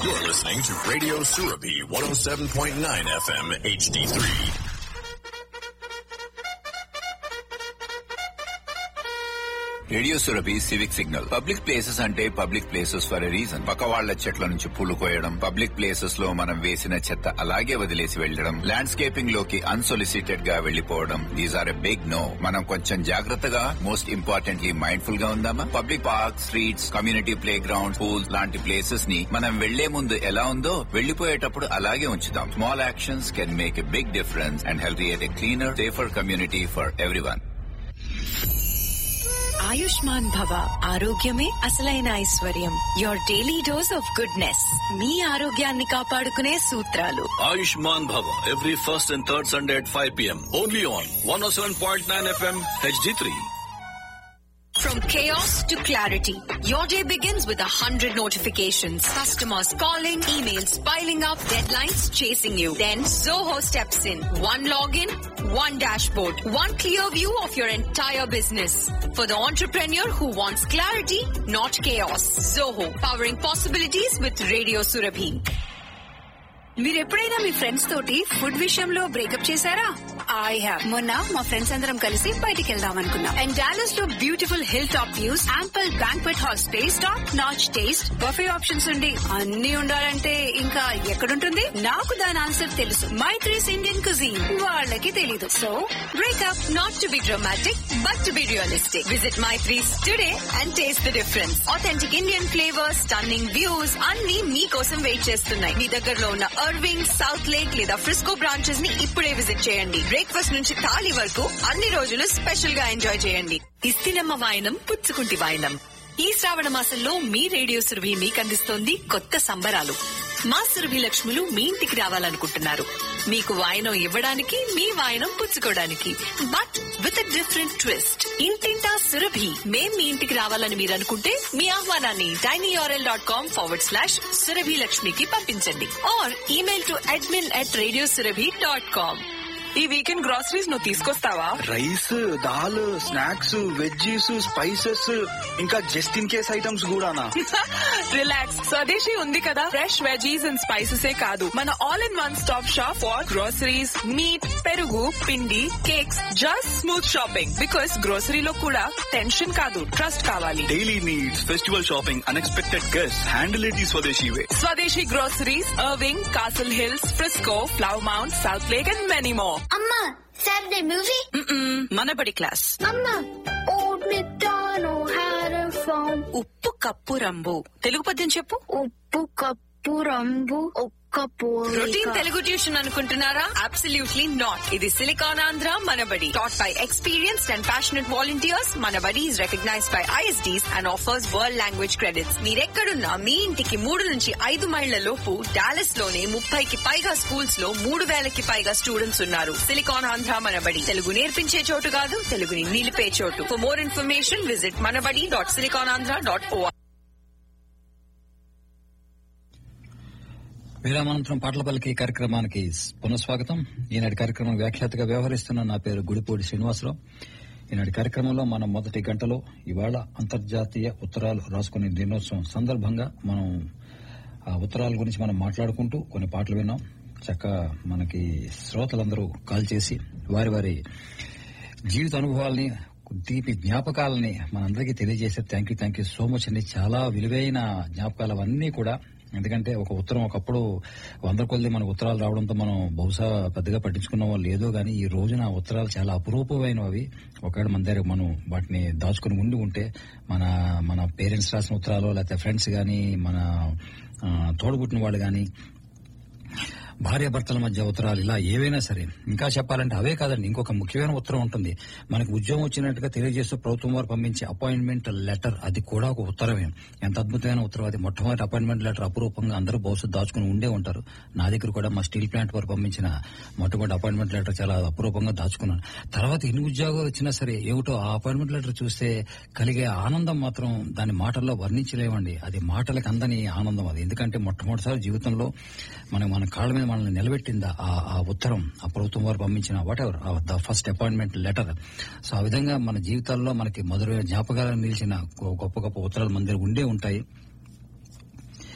You're listening to Radio Surabi 107.9 FM HD3. Radio Surabhi civic signal public places అంటే public places for a reason పక్క వాళ్ల చెట్ల నుంచి పూలు కోయడం పబ్లిక్ ప్లేసెస్ లో మనం వేసిన చెత్త అలాగే వదిలేసి వెళ్లడం ల్యాండ్స్కేపింగ్ లోకి అన్సొలిసిటెడ్ గా వెళ్లిపోవడం these are a big no మనం కొంచెం జాగ్రత్తగా మోస్ట్ ఇంపార్టెంట్లీ మైండ్ఫుల్ గా ఉందామా public park streets community play ground pools లాంటి ప్లేసెస్ ని మనం వెళ్లే ముందు ఎలా ఉందో వెళ్లిపోయేటప్పుడు అలాగే ఉంచుదాం small actions can make a big difference and help create a cleaner safer community for everyone Ayushman Bhava ఆరోగ్యమే అసలైన ఐశ్వర్యం your daily dose of goodness మీ ఆరోగ్యాన్ని కాపాడుకునే సూత్రాలు Ayushman Bhava every first and third Sunday at 5 p.m. Only on 107.9 FM HD3. From chaos to clarity, your day begins with a hundred notifications. Customers calling, emails piling up, deadlines chasing you. Then Zoho steps in. One login, one dashboard, one clear view of your entire business. For the entrepreneur who wants clarity, not chaos. Zoho, powering possibilities with Radio Surabhi. మీరు ఎప్పుడైనా మీ friends తోటి food విషయంలో breakup చేశారా I have మొన్న మా friends అందరం కలిసి బయటికి వెళ్దాం అనుకున్నాం అండ్ డాలస్ లో beautiful hill top views ample banquet hall space top notch taste buffet options ఉండి అన్ని ఉండాలంటే ఇంకా ఎక్కడుంటుంది నాకు దాని ఆన్సర్ తెలుసు మై త్రీస్ ఇండియన్ కుజీన్ వాళ్ళకి తెలీదు so Breakup not to be dramatic, but to be realistic. Visit My Threes today and taste the difference. Authentic Indian flavors, stunning views, అన్ని మీకోసం వెయిట్ చేస్తున్నాయి మీ దగ్గరలో ఉన్న అర్వింగ్ సౌత్ లేక్ లేదా Frisco branches ని ఇప్పుడే విజిట్ చేయండి బ్రేక్ఫాస్ట్ నుంచి థాలీ వరకు అన్ని రోజులు స్పెషల్ గా ఎంజాయ్ చేయండి ఇస్తిలమ్మ వాయనం పుచ్చుకుంటి వాయనం ఈ శ్రావణ మాసంలో మీ రేడియో సురభి మీకు అందిస్తోంది కొత్త సంబరాలు మా సురభి లక్ష్ములు మీ ఇంటికి రావాలనుకుంటున్నారు మీకు వాయనం ఇవ్వడానికి మీ వాయనం పుచ్చుకోవడానికి బట్ విత్ డిఫరెంట్ ట్విస్ట్ ఇంటింటా సురభి మేం మీ ఇంటికి రావాలని మీరు అనుకుంటే మీ ఆహ్వానాన్ని డైనీఆర్ఎల్ dot com forward slash Surabhi లక్ష్మికి పంపించండి or email to admin at radio Surabhi dot com ఈ వీకెండ్ గ్రాసరీస్ నువ్వు తీసుకొస్తావా rice dal snacks veggies spices ఇంకా జస్ట్ ఇన్ కేస్ ఐటమ్స్ కూడానా రిలాక్స్ స్వదేశీ ఉంది కదా ఫ్రెష్ వెజీస్ అండ్ స్పైసెస్ ఏ కాదు మన all in one stop shop for groceries meat పెరుగు పిండి cakes just smooth shopping because గ్రోసరీలో కూడా టెన్షన్ కాదు ట్రస్ట్ కావాలి daily needs festival shopping unexpected guest handle it ఈ Swadeshi way Swadeshi groceries Irving Castle Hills Frisco Flower Mound Southlake and many more Amma, Saturday movie? Manabadi class Amma, Old MacDonald had a farm. ఉప్పు కప్పు రంబు తెలుగు పద్యం చెప్పు ఉప్పు కప్పు రంబు ఒక్క రొటీన్ పోలిక తెలుగు ట్యూషన్ అనుకుంటున్నారా అబ్సల్యూట్లీ నాట్ ఇది Silicon Andhra Manabadi taught by experienced and passionate volunteers Manabadi is recognized by ISDs and offers world language credits మీరెక్కడున్నా మీ ఇంటికి మూడు నుంచి ఐదు మైళ్ల లోపు డాలస్ లోనే ముప్పైకి పైగా స్కూల్స్ లో మూడు వేలకి పైగా స్టూడెంట్స్ ఉన్నారు సిలికాన్ ఆంధ్ర మనబడి తెలుగు నేర్పించే చోటు కాదు తెలుగుని నిలిపే చోటు for more information visit Manabadi dot Silicon Andhra dot O విరామానంతరం పాటల పలికి కార్యక్రమానికి పునఃస్వాగతం ఈనాటి కార్యక్రమం వ్యాఖ్యాతగా వ్యవహరిస్తున్న నా పేరు గుడిపూడి శ్రీనివాసరావు ఈనాటి కార్యక్రమంలో మనం మొదటి గంటలో ఇవాళ అంతర్జాతీయ ఉత్తరాలు రాసుకునే దినోత్సవం సందర్భంగా మనం ఆ ఉత్తరాల గురించి మనం మాట్లాడుకుంటూ కొన్ని పాటలు విన్నాం చక్క మనకి శ్రోతలందరూ కాల్ చేసి వారి వారి జీవిత అనుభవాల్ని తీపి జ్ఞాపకాలని మనందరికీ తెలియజేసే thank you thank you so much అండి చాలా విలువైన జ్ఞాపకాలు అవన్నీ కూడా ఎందుకంటే ఒక ఉత్తరం ఒకప్పుడు వంద కొద్ది మనకు ఉత్తరాలు రావడంతో మనం బహుశా పెద్దగా పట్టించుకున్న వాళ్ళు లేదో కానీ ఈ రోజున ఆ ఉత్తరాలు చాలా అపురూపమైనవి ఒకవేళ మన దగ్గర మనం వాటిని దాచుకుని ఉండి ఉంటే మన మన పేరెంట్స్ రాసిన ఉత్తరాలు లేకపోతే ఫ్రెండ్స్ కానీ మన ఆ, తోడబుట్టిన వాళ్ళు కానీ భార్యాభర్తల మధ్య ఉత్తరాలు ఇలా ఏవైనా సరే ఇంకా చెప్పాలంటే అవే కాదండి ఇంకొక ముఖ్యమైన ఉత్తరం ఉంటుంది మనకు ఉద్యోగం వచ్చినట్టుగా తెలియజేస్తూ ప్రభుత్వం వారు పంపించే అపాయింట్మెంట్ లెటర్ అది కూడా ఒక ఉత్తరమే ఎంత అద్భుతమైన ఉత్తరం అది మొట్టమొదటి అపాయింట్మెంట్ లెటర్ అపురూపంగా అందరూ భవిష్యత్తు దాచుకుని ఉండే ఉంటారు నా దగ్గర కూడా మా స్టీల్ ప్లాంట్ వారు పంపించిన మొట్టమొదటి అపాయింట్మెంట్ లెటర్ చాలా అపురూపంగా దాచుకున్నాను తర్వాత ఎన్ని ఉద్యోగాలు వచ్చినా సరే ఏమిటో ఆ అపాయింట్మెంట్ లెటర్ చూస్తే కలిగే ఆనందం మాత్రం దాని మాటల్లో వర్ణించలేమండి అది మాటలకు అందని ఆనందం అది ఎందుకంటే మొట్టమొదటిసారి జీవితంలో మనం మన కాళ్ళ మీద మనల్ని నిలబెట్టింది ఆ ఆ ఉత్తరం ఆ ప్రభుత్వం వారు పంపించిన whatever the first appointment letter so ఆ విధంగా మన జీవితాల్లో మనకి మధురమైన జ్ఞాపకాలను నిలిచిన గొ- గొప్ప గొప్ప ఉత్తరాలు మన దగ్గర ఉండే ఉంటాయి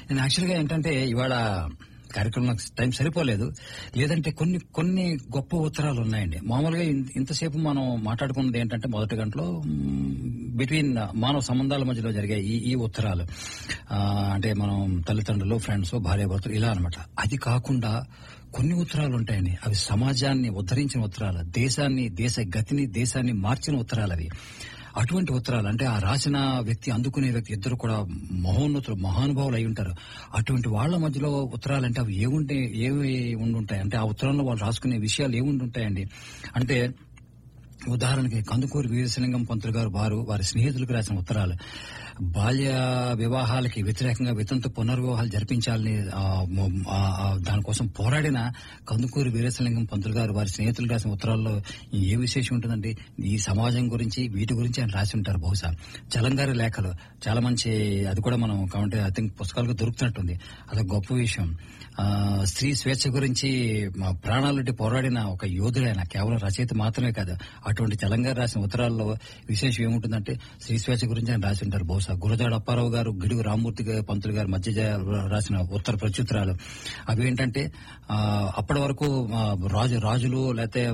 నేను యాక్చువల్గా ఏంటంటే ఇవాళ కార్యక్రమం నాకు టైం సరిపోలేదు లేదంటే కొన్ని కొన్ని గొప్ప ఉత్తరాలు ఉన్నాయండి మామూలుగా ఇన్- ఇంతసేపు మనం మాట్లాడుకున్నది ఏంటంటే మొదటి గంటలో బిట్వీన్ మానవ సంబంధాల మధ్యలో జరిగే ఈ ఈ ఉత్తరాలు ఆ, అంటే మనం తల్లిదండ్రులు ఫ్రెండ్స్ భార్యాభర్తలు ఇలా అన్నమాట అది కాకుండా కొన్ని ఉత్తరాలు ఉంటాయండి అవి సమాజాన్ని ఉద్ధరించిన ఉత్తరాలు దేశాన్ని దేశ గతిని దేశాన్ని మార్చిన ఉత్తరాలు అవి అటువంటి ఉత్తరాలు అంటే ఆ రాసిన వ్యక్తి అందుకునే వ్యక్తి ఇద్దరు కూడా మహోన్నతులు మహానుభావులు అయి ఉంటారు అటువంటి వాళ్ళ మధ్యలో ఉత్తరాలు అంటే అవి ఏముంటే ఏవి ఉండుంటాయి అంటే ఆ ఉత్తరంలో వాళ్ళు రాసుకునే విషయాలు ఏముండుంటాయండి అంటే ఉదాహరణకి కందుకూరి వీరసింగం పంతులు గారు వారు వారి స్నేహితులకు రాసిన ఉత్తరాలు బాల్య వివాహాలకి వ్యతిరేకంగా వితంతు పునర్వివాహాలు జరిపించాలని ఆ, మ- ఆ, ఆ, దానికోసం పోరాడిన కందుకూరి వీరసింగం పంతులు గారు వారి స్నేహితులు రాసిన ఉత్తరాల్లో ఏ విశేషం ఉంటుందండి ఈ సమాజం గురించి వీటి గురించి ఆయన రాసి ఉంటారు బహుశా చలంగారి లేఖలు చాలా మంచి అది కూడా మనం కావంటే ఐ థింక్ పుస్తకాలకు దొరుకుతున్నట్టుంది అదొక గొప్ప విషయం ఆ, స్త్రీ స్వేచ్ఛ గురించి మా ప్రాణాలంటే పోరాడిన ఒక యోధుడైన కేవలం రచయిత మాత్రమే కాదు అటువంటి తెలంగాణ రాసిన ఉత్తరాల్లో విశేషం ఏముంటుందంటే స్త్రీ స్వేచ్ఛ గురించి ఆయన రాసి ఉంటారు బహుశా గురజాడ అప్పారావు గారు గిడుగు రామూర్తి గారు, పంతులు గారు మధ్య జ- రాసిన ఉత్తర ప్రత్యుత్తరాలు అవి ఏంటంటే ఆ, అప్పటి వరకు ఆ, రాజు రాజులు లేకపోతే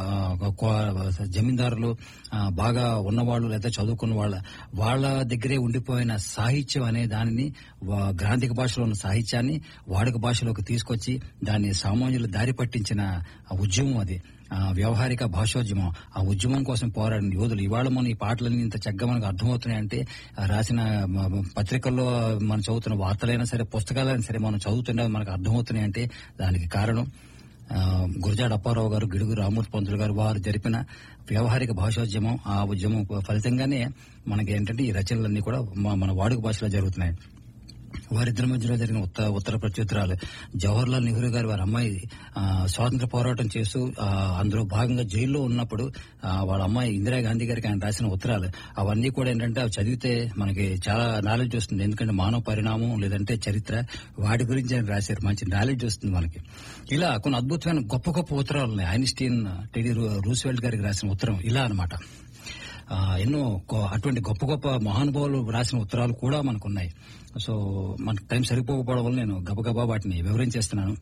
జమీందారులు ఆ, బాగా ఉన్నవాళ్ళు లేదా చదువుకున్న వాళ్ళ వాళ్ళ దగ్గరే ఉండిపోయిన సాహిత్యం అనే దానిని వా- గ్రాంధిక భాషలో ఉన్న సాహిత్యాన్ని వాడుక భాషలోకి తీసుకొచ్చి దాన్ని సామాన్యులు దారి పట్టించిన ఆ ఉద్యమం అది ఆ వ్యవహారిక భాషోద్యమం ఆ ఉద్యమం కోసం పోరాడిన యోధులు ఇవాళ మన ఈ పాటలన్నీ ఇంత చక్కగా మనకు అర్థమవుతున్నాయంటే ఆ రాసిన మ- మ- పత్రికల్లో మనం చదువుతున్న వార్తలైనా సరే పుస్తకాలైనా సరే మనం చదువుతున్నా మనకు అర్థమవుతున్నాయంటే దానికి కారణం ఆ, గురజాడ అప్పారావు గారు గిడుగు రామూర్తి పంతులు గారు వారు జరిపిన వ్యవహారిక భాషోద్యమం ఆ ఉద్యమం ఫలితంగానే మనకి ఏంటంటే ఈ రచనలన్నీ కూడా మ- మన వాడుక భాషలో జరుగుతున్నాయి వారిద్దరి మధ్యలో జరిగిన ఉత్తర ఉత్తర ప్రత్యుత్తరాలు జవహర్లాల్ నెహ్రూ గారు వారి అమ్మాయి ఆ, స్వాతంత్ర పోరాటం చేస్తూ ఆ, అందులో భాగంగా జైల్లో ఉన్నప్పుడు ఆ, వాళ్ళ అమ్మాయి ఇందిరాగాంధీ గారికి ఆయన రాసిన ఉత్తరాలు అవన్నీ కూడా ఏంటంటే అవి చదివితే మనకి చాలా నాలెడ్జ్ వస్తుంది ఎందుకంటే మానవ పరిణామం లేదంటే చరిత్ర వాటి గురించి ఆయన రాశారు మంచి నాలెడ్జ్ వస్తుంది మనకి ఇలా కొన్ని అద్భుతమైన గొప్ప గొప్ప ఉత్తరాలు ఉన్నాయి ఐన్స్టీన్ టెడీ రూ- రూస్వెల్ట్ గారికి రాసిన ఉత్తరం ఇలా అన్నమాట ఆ, ఎన్నో గొ- అటువంటి గొప్ప గొప్ప మహానుభావులు రాసిన ఉత్తరాలు కూడా మనకున్నాయి సో మనకు టైం సరిపోకపోవడం వల్ల నేను గబగబా వాటిని వివరించేస్తున్నాను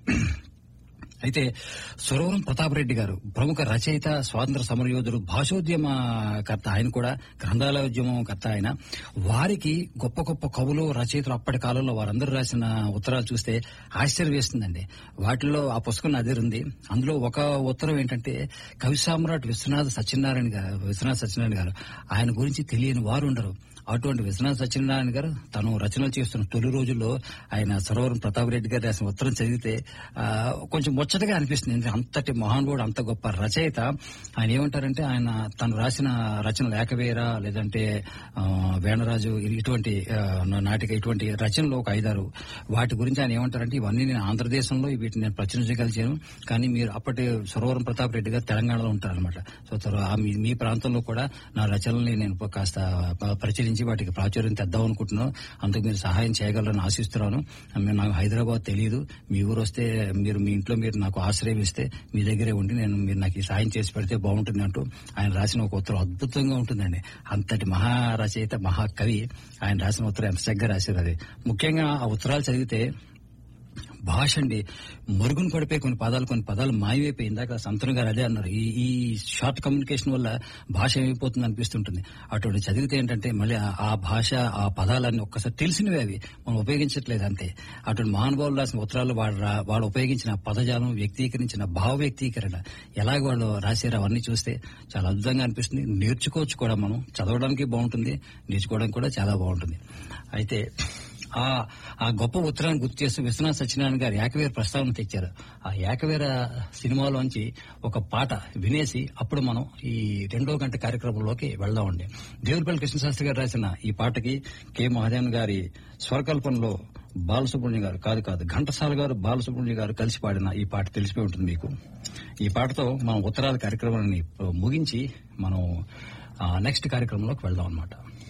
అయితే సురవరం ప్రతాప్ రెడ్డి గారు ప్రముఖ రచయిత స్వాతంత్ర సమరయోధుడు భాషోద్యమకర్త ఆయన కూడా గ్రంథాలయ ఉద్యమం కర్త ఆయన వారికి గొప్ప గొప్ప కవులు రచయితలు అప్పటి కాలంలో వారందరూ రాసిన ఉత్తరాలు చూస్తే ఆశ్చర్యం వేస్తుందండి వాటిలో ఆ పుస్తకం నా దగ్గర ఉంది అందులో ఒక ఉత్తరం ఏంటంటే కవి సామ్రాట్ విశ్వనాథ సత్యనారాయణ గారు విశ్వనాథ సత్యనారాయణ గారు ఆయన గురించి తెలియని వారు ఉండరు అటువంటి విశ్వనాథ సత్యనారాయణ గారు తను రచనలు చేస్తున్న తొలి రోజుల్లో ఆయన సరోవరం ప్రతాప్ రెడ్డి గారు రాసిన ఉత్తరం చదివితే ఆ, కొంచెం ముచ్చటగా అనిపిస్తుంది ఎందుకంటే అంతటి మహానుభావుడు అంత గొప్ప రచయిత ఆయన ఏమంటారంటే ఆయన తను రాసిన రచనలు ఏకవీర లేదంటే ఆ, వేణరాజు ఇటువంటి ఆ, నాటిక ఇటువంటి రచనలు ఒక ఐదారు వాటి గురించి ఆయన ఏమంటారంటే ఇవన్నీ నేను ఆంధ్రదేశంలో వీటిని నేను ప్రచురించగలిగాను కానీ మీరు అప్పటి సరోవరం ప్రతాప్ రెడ్డి గారు తెలంగాణలో ఉంటారనమాట సో తర్వా- ఆ మీ- మీ ప్రాంతంలో కూడా నా రచనల్ని నేను కాస్త ప- పరిశీలించి వాటికి ప్రాచుర్యం తెద్దాం అనుకుంటున్నాను అందుకు మీరు సహాయం చేయగలరని ఆశిస్తున్నాను మేము నాకు హైదరాబాద్ తెలియదు మీ ఊరు వస్తే మీరు మీ ఇంట్లో మీరు నాకు ఆశ్రయం ఇస్తే మీ దగ్గరే ఉండి నేను మీరు నాకు ఈ సాయం చేసి పెడితే బాగుంటుంది అంటూ ఆయన రాసిన ఒక ఉత్తరం అద్భుతంగా ఉంటుందండి అంతటి మహా రచయిత మహాకవి ఆయన రాసిన ఉత్తరం ఎంత చక్కగా రాశారు అది ముఖ్యంగా ఆ ఉత్తరాలు చదివితే భాష అండి మరుగున పడిపోయి కొన్ని పదాలు కొన్ని పదాలు మాయమైపోయి ఇందాక సంతను గారు అదే అన్నారు ఈ ఈ షార్ట్ కమ్యూనికేషన్ వల్ల భాష ఏమైపోతుంది అనిపిస్తుంటుంది అటువంటి చదివితే ఏంటంటే మళ్ళీ ఆ- ఆ భాష ఆ పదాలన్నీ ఒక్కసారి తెలిసినవి అవి మనం ఉపయోగించట్లేదు అంతే అటువంటి మహానుభావులు రాసిన ఉత్తరాలు వాళ్ళు రా- వాళ్ళు ఉపయోగించిన పదజాలం వ్యక్తీకరించిన భావ వ్యక్తీకరణ ఎలాగ వాళ్ళు రాశారు అవన్నీ చూస్తే చాలా అద్భుతంగా అనిపిస్తుంది నేర్చుకోవచ్చు కూడా మనం చదవడానికి బాగుంటుంది నేర్చుకోవడానికి కూడా చాలా బాగుంటుంది అయితే ఆ ఆ గొప్ప ఉత్తరాన్ని గుర్తు చేస్తూ విశ్వనాథ్ సత్యనారాయణ గారు ఏకవీర ప్రస్తావన తెచ్చారు ఆ ఏకవీర సినిమాలోంచి ఒక పాట వినేసి అప్పుడు మనం ఈ రెండో గంట కార్యక్రమంలోకి వెళ్దామండి దేవులపల్లి కృష్ణశాస్త్రి గారు రాసిన ఈ పాటకి కె మహాదేవన్ గారి స్వరకల్పనలో బాలసుబ్రహ్మణ్యం గారు కాదు కాదు ఘంటసాల గారు బాలసుబ్రహ్మణ్యం గారు కలిసి పాడిన ఈ పాట తెలిసిపోయి ఉంటుంది మీకు ఈ పాటతో మనం ఉత్తరాది కార్యక్రమాన్ని ముగించి మనం నెక్స్ట్ కార్యక్రమంలోకి వెళ్దాం అనమాట